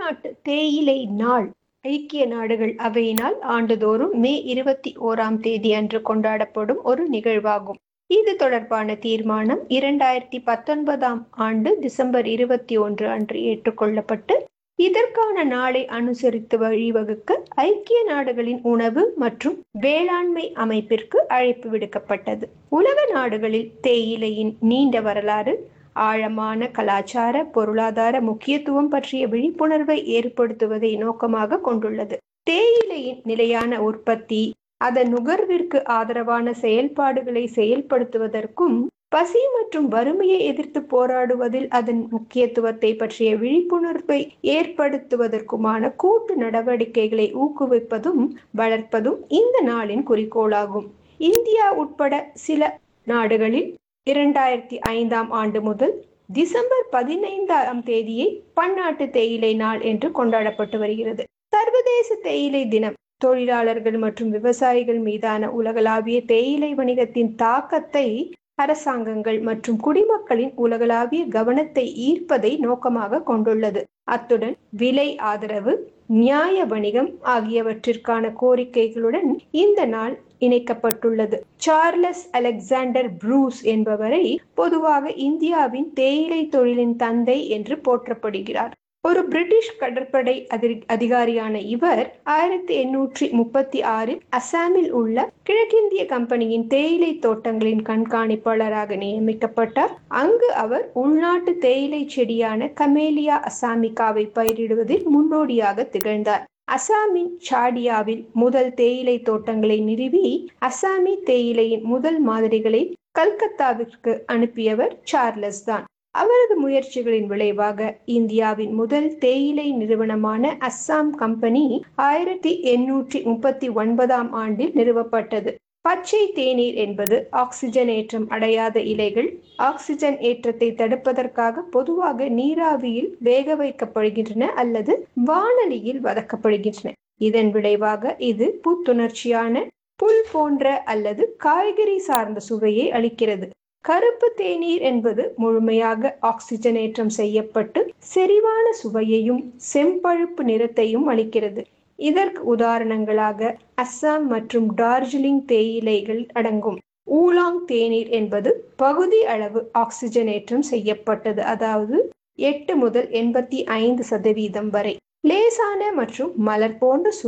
பன்னாட்டு தேயிலை நாள் ஐக்கிய நாடுகள் அவையினால் ஆண்டுதோறும் மே இருபத்தி ஓராம் தேதி அன்று கொண்டாடப்படும் ஒரு நிகழ்வாகும் இது தொடர்பான தீர்மானம் இரண்டாயிரத்தி பத்தொன்பதாம் ஆண்டு டிசம்பர் இருபத்தி ஒன்று அன்று ஏற்றுக்கொள்ளப்பட்டு இதற்கான நாளை அனுசரித்து வழிவகுக்க ஐக்கிய நாடுகளின் உணவு மற்றும் வேளாண்மை அமைப்பிற்கு அழைப்பு விடுக்கப்பட்டது உலக நாடுகளில் தேயிலையின் நீண்ட வரலாறு ஆழமான கலாச்சார பொருளாதார முக்கியத்துவம் பற்றிய விழிப்புணர்வை ஏற்படுத்துவதை நோக்கமாக கொண்டுள்ளது தேயிலையின் நிலையான உற்பத்தி அதன் நுகர்விற்கு ஆதரவான செயல்பாடுகளை செயல்படுத்துவதற்கும் பசி மற்றும் வறுமையை எதிர்த்து போராடுவதில் அதன் முக்கியத்துவத்தை பற்றிய விழிப்புணர்வை ஏற்படுத்துவதற்குமான கூட்டு நடவடிக்கைகளை ஊக்குவிப்பதும் வளர்ப்பதும் இந்த நாளின் குறிக்கோளாகும் இந்தியா உட்பட சில நாடுகளில் இரண்டாயிரத்தி ஐந்தாம் ஆண்டு முதல் டிசம்பர் பதினைந்தாம் தேதியை பன்னாட்டு தேயிலை நாள் என்று கொண்டாடப்பட்டு வருகிறது சர்வதேச தேயிலை தினம் தொழிலாளர்கள் மற்றும் விவசாயிகள் மீதான உலகளாவிய தேயிலை வணிகத்தின் தாக்கத்தை அரசாங்கங்கள் மற்றும் குடிமக்களின் உலகளாவிய கவனத்தை ஈர்ப்பதை நோக்கமாக கொண்டுள்ளது அத்துடன் விலை ஆதரவு நியாய வணிகம் ஆகியவற்றிற்கான கோரிக்கைகளுடன் இந்த நாள் இணைக்கப்பட்டுள்ளது சார்லஸ் அலெக்சாண்டர் ப்ரூஸ் என்பவரை பொதுவாக இந்தியாவின் தேயிலை தொழிலின் தந்தை என்று போற்றப்படுகிறார் ஒரு பிரிட்டிஷ் கடற்படை அதிகாரியான இவர் ஆயிரத்தி எண்ணூற்றி முப்பத்தி ஆறில் அசாமில் உள்ள கிழக்கிந்திய கம்பெனியின் தேயிலை தோட்டங்களின் கண்காணிப்பாளராக நியமிக்கப்பட்டார் அங்கு அவர் உள்நாட்டு தேயிலை செடியான கமேலியா அசாமிகாவை பயிரிடுவதில் முன்னோடியாக திகழ்ந்தார் அசாமின் சாடியாவில் முதல் தேயிலை தோட்டங்களை நிறுவி அசாமி தேயிலையின் முதல் மாதிரிகளை கல்கத்தாவிற்கு அனுப்பியவர் சார்லஸ் தான் அவரது முயற்சிகளின் விளைவாக இந்தியாவின் முதல் தேயிலை நிறுவனமான அஸ்ஸாம் கம்பெனி ஆயிரத்தி எண்ணூற்றி முப்பத்தி ஒன்பதாம் ஆண்டில் நிறுவப்பட்டது பச்சை தேநீர் என்பது ஆக்சிஜன் ஏற்றம் அடையாத இலைகள் ஆக்சிஜன் ஏற்றத்தை தடுப்பதற்காக பொதுவாக நீராவியில் வேக வைக்கப்படுகின்றன அல்லது வானலியில் வதக்கப்படுகின்றன இதன் விளைவாக இது புத்துணர்ச்சியான புல் போன்ற அல்லது காய்கறி சார்ந்த சுவையை அளிக்கிறது கருப்பு தேநீர் என்பது முழுமையாக ஆக்சிஜனேற்றம் செய்யப்பட்டு செறிவான சுவையையும் செம்பழுப்பு நிறத்தையும் அளிக்கிறது இதற்கு உதாரணங்களாக அஸ்ஸாம் மற்றும் டார்ஜிலிங் தேயிலைகள் அடங்கும் ஊலாங் தேநீர் என்பது பகுதி அளவு ஆக்சிஜனேற்றம் செய்யப்பட்டது அதாவது எட்டு முதல் எண்பத்தி ஐந்து சதவீதம் வரை லேசான மற்றும் மலர் போன்ற